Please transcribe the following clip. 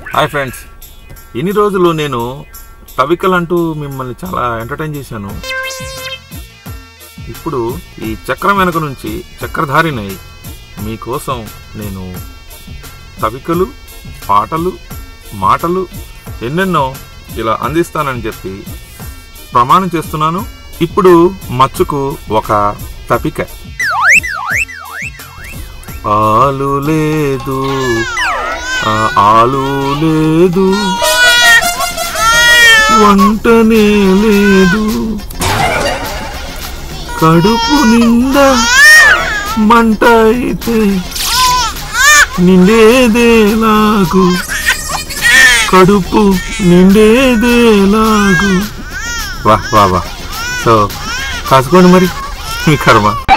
hi friends ఇన్ని రోజులు నేను తవికలంటూ మిమ్మల్ని చాలా ఎంటర్టైన్ చేశాను ఇప్పుడు ఈ చక్రం వెనక నుంచి చక్రధారినై మీకోసం నేను తవికలు పాటలు మాటలు ఎన్నెన్నో ఇలా అందిస్తానని చెప్పి ప్రమాణం చేస్తున్నాను ఇప్పుడు మచ్చుకు ఒక తపిక ఆలు లేదు ఆ ఆలు లేదు వంటనే లేదు కడుపు నిండా మంట అయితే నిండేదేలాగు కడుపు నిండేదేలాగు వా వా వా సో కాసుకోండి మరి మీ కర్మ